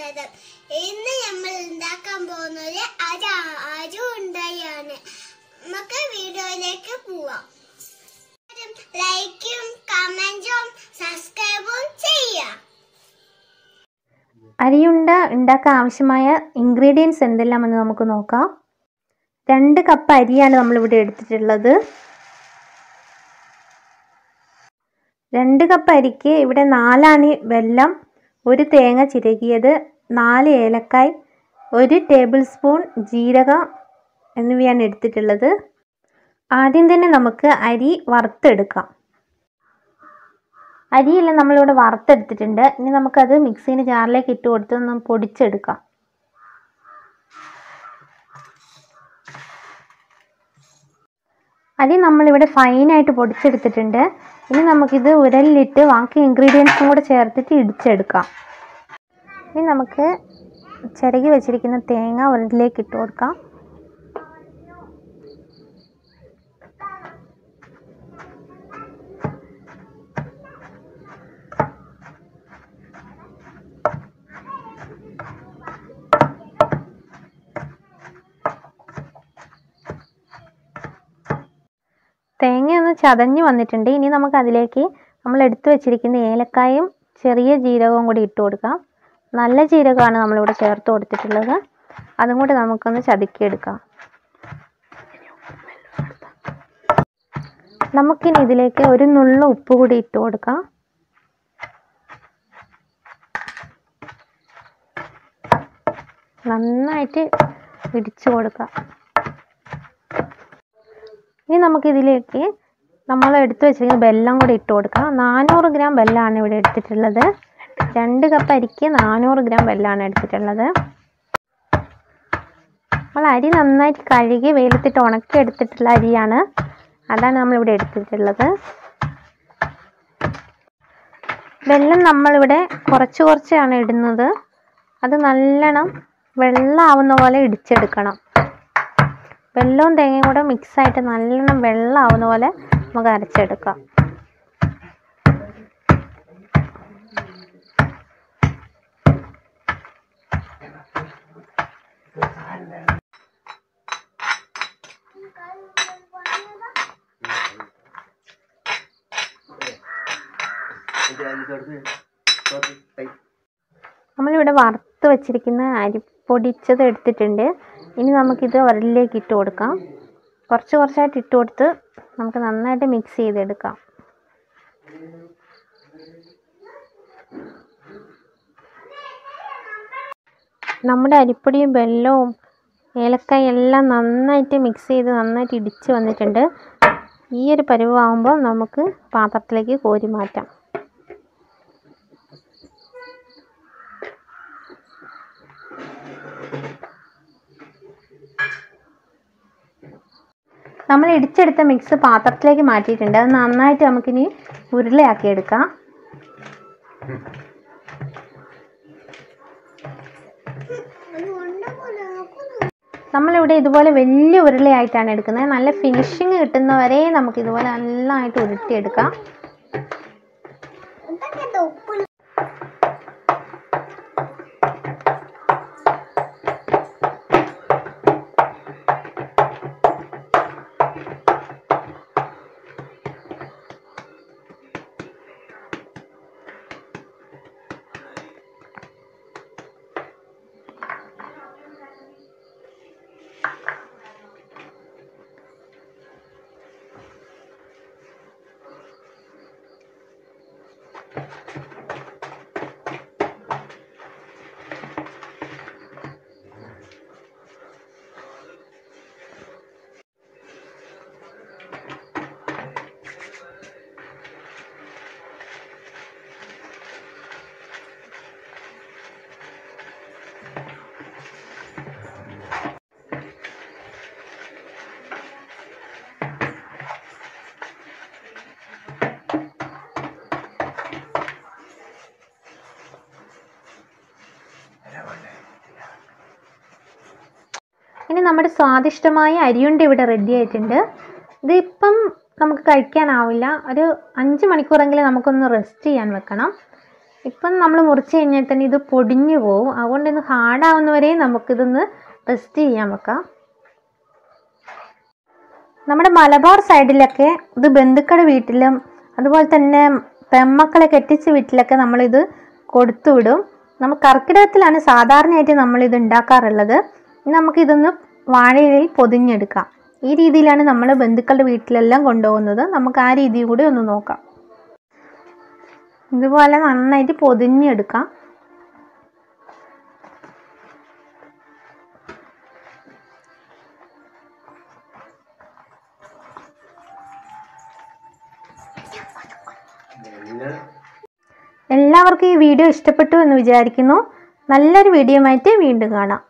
സ്വാഗതം ഇന്ന് നമ്മൾ ഉണ്ടാക്കാൻ പോകുന്നത് ഒരു അരു ഉണ്ടായാണ് നമുക്ക് വീഡിയോയിലേക്ക് പോവാം ലൈക്കും കമന്റും സബ്സ്ക്രൈബും ചെയ്യാം അരിയുണ്ട ഉണ്ടാക്കാൻ ആവശ്യമായ ഇൻഗ്രീഡിയൻസ് എന്തെല്ലാമെന്ന് നമുക്ക് നോക്കാം രണ്ട് കപ്പ് അരിയാണ് നമ്മളിവിടെ എടുത്തിട്ടുള്ളത് രണ്ട് കപ്പ് അരിക്ക് ഇവിടെ നാലാണി വെല്ലം ഒരു തേങ്ങ ചിരകിയത് നാല് ഏലക്കായ് ഒരു ടേബിൾ സ്പൂൺ ജീരകം എന്നിവയാണ് എടുത്തിട്ടുള്ളത് ആദ്യം തന്നെ നമുക്ക് അരി വറുത്തെടുക്കാം അരിയെല്ലാം നമ്മളിവിടെ വറുത്തെടുത്തിട്ടുണ്ട് ഇനി നമുക്കത് മിക്സീൻ്റെ ജാറിലേക്ക് ഇട്ട് കൊടുത്ത് ഒന്ന് പൊടിച്ചെടുക്കാം അരി നമ്മളിവിടെ ഫൈനായിട്ട് പൊടിച്ചെടുത്തിട്ടുണ്ട് ഇനി നമുക്കിത് ഉരലിലിട്ട് ബാക്കി ഇൻഗ്രീഡിയൻസും കൂടെ ചേർത്തിട്ട് ഇടിച്ചെടുക്കാം ഇനി നമുക്ക് ചിരകി വെച്ചിരിക്കുന്ന തേങ്ങ ഉരലിലേക്ക് ഇട്ട് കൊടുക്കാം തേങ്ങ ഒന്ന് ചതഞ്ഞ് വന്നിട്ടുണ്ട് ഇനി നമുക്ക് അതിലേക്ക് നമ്മൾ എടുത്തു വെച്ചിരിക്കുന്ന ഏലക്കായും ചെറിയ ജീരകവും കൂടി ഇട്ട് കൊടുക്കാം നല്ല ജീരകമാണ് നമ്മളിവിടെ ചേർത്ത് കൊടുത്തിട്ടുള്ളത് അതും കൂടി നമുക്കൊന്ന് ചതുക്കിയെടുക്കാം നമുക്കിനി ഇതിലേക്ക് ഒരു നുള്ള ഉപ്പ് കൂടി ഇട്ട് കൊടുക്കാം നന്നായിട്ട് ഇടിച്ചു കൊടുക്കാം ഇനി നമുക്കിതിലേക്ക് നമ്മൾ എടുത്തു വെച്ചിരിക്കുന്ന വെല്ലം കൂടി ഇട്ട് കൊടുക്കാം നാനൂറ് ഗ്രാം വെല്ലമാണ് ഇവിടെ എടുത്തിട്ടുള്ളത് രണ്ട് കപ്പ് അരിക്ക് നാനൂറ് ഗ്രാം വെല്ലമാണ് എടുത്തിട്ടുള്ളത് നമ്മൾ അരി നന്നായിട്ട് കഴുകി വെയിലത്തിട്ട് ഉണക്കി എടുത്തിട്ടുള്ള അരിയാണ് അതാണ് നമ്മളിവിടെ എടുത്തിട്ടുള്ളത് വെള്ളം നമ്മളിവിടെ കുറച്ച് കുറച്ചാണ് ഇടുന്നത് അത് നല്ലോണം വെള്ളമാവുന്ന പോലെ ഇടിച്ചെടുക്കണം വെള്ളവും തേങ്ങയും കൂടെ മിക്സ് ആയിട്ട് നല്ലോണം വെള്ളമാവുന്ന പോലെ നമുക്ക് അരച്ചെടുക്കാം നമ്മളിവിടെ വറുത്ത് വെച്ചിരിക്കുന്ന അരി പൊടിച്ചത് എടുത്തിട്ടുണ്ട് ഇനി നമുക്കിത് ഉരലിലേക്ക് ഇട്ട് കൊടുക്കാം കുറച്ച് കുറച്ചായിട്ട് ഇട്ട് കൊടുത്ത് നമുക്ക് നന്നായിട്ട് മിക്സ് ചെയ്തെടുക്കാം നമ്മുടെ അരിപ്പൊടിയും വെല്ലവും ഏലക്കായ എല്ലാം നന്നായിട്ട് മിക്സ് ചെയ്ത് നന്നായിട്ട് ഇടിച്ച് വന്നിട്ടുണ്ട് ഈ ഒരു പരുവാകുമ്പോൾ നമുക്ക് പാത്രത്തിലേക്ക് കോരി മാറ്റാം നമ്മൾ ഇടിച്ചെടുത്ത മിക്സ് പാത്രത്തിലേക്ക് മാറ്റിയിട്ടുണ്ട് അത് നന്നായിട്ട് നമുക്കിനി ഉരുളയാക്കി എടുക്കാം നമ്മളിവിടെ ഇതുപോലെ വലിയ ഉരുളയായിട്ടാണ് എടുക്കുന്നത് നല്ല ഫിനിഷിങ് കിട്ടുന്നവരെ നമുക്ക് ഇതുപോലെ നന്നായിട്ട് ഉരുട്ടിയെടുക്കാം എന്തൊക്കെ ഉപ്പ് ഇനി നമ്മുടെ സ്വാദിഷ്ടമായ അരിയുണ്ട ഇവിടെ റെഡി ആയിട്ടുണ്ട് ഇതിപ്പം നമുക്ക് കഴിക്കാനാവില്ല ഒരു അഞ്ച് മണിക്കൂറെങ്കിലും നമുക്കൊന്ന് റെസ്റ്റ് ചെയ്യാൻ വെക്കണം ഇപ്പം നമ്മൾ മുറിച്ച് കഴിഞ്ഞാൽ തന്നെ ഇത് പൊടിഞ്ഞു പോവും അതുകൊണ്ട് ഇത് ഹാർഡാവുന്നവരെ നമുക്കിതൊന്ന് റെസ്റ്റ് ചെയ്യാൻ വെക്കാം നമ്മുടെ മലബാർ സൈഡിലൊക്കെ ഇത് ബന്ധുക്കളുടെ വീട്ടിലും അതുപോലെ തന്നെ പെമ്മക്കളെ കെട്ടിച്ച വീട്ടിലൊക്കെ നമ്മളിത് കൊടുത്തു വിടും നമ്മൾ കർക്കിടകത്തിലാണ് സാധാരണയായിട്ട് നമ്മളിത് ഉണ്ടാക്കാറുള്ളത് ഇനി നമുക്കിതൊന്ന് വാഴയിലയിൽ പൊതിഞ്ഞെടുക്കാം ഈ രീതിയിലാണ് നമ്മൾ ബന്ധുക്കളുടെ വീട്ടിലെല്ലാം കൊണ്ടുപോകുന്നത് നമുക്ക് ആ രീതി കൂടി ഒന്ന് നോക്കാം ഇതുപോലെ നന്നായിട്ട് പൊതിഞ്ഞെടുക്കാം എല്ലാവർക്കും ഈ വീഡിയോ ഇഷ്ടപ്പെട്ടു എന്ന് വിചാരിക്കുന്നു നല്ലൊരു വീഡിയോ ആയിട്ട് വീണ്ടും കാണാം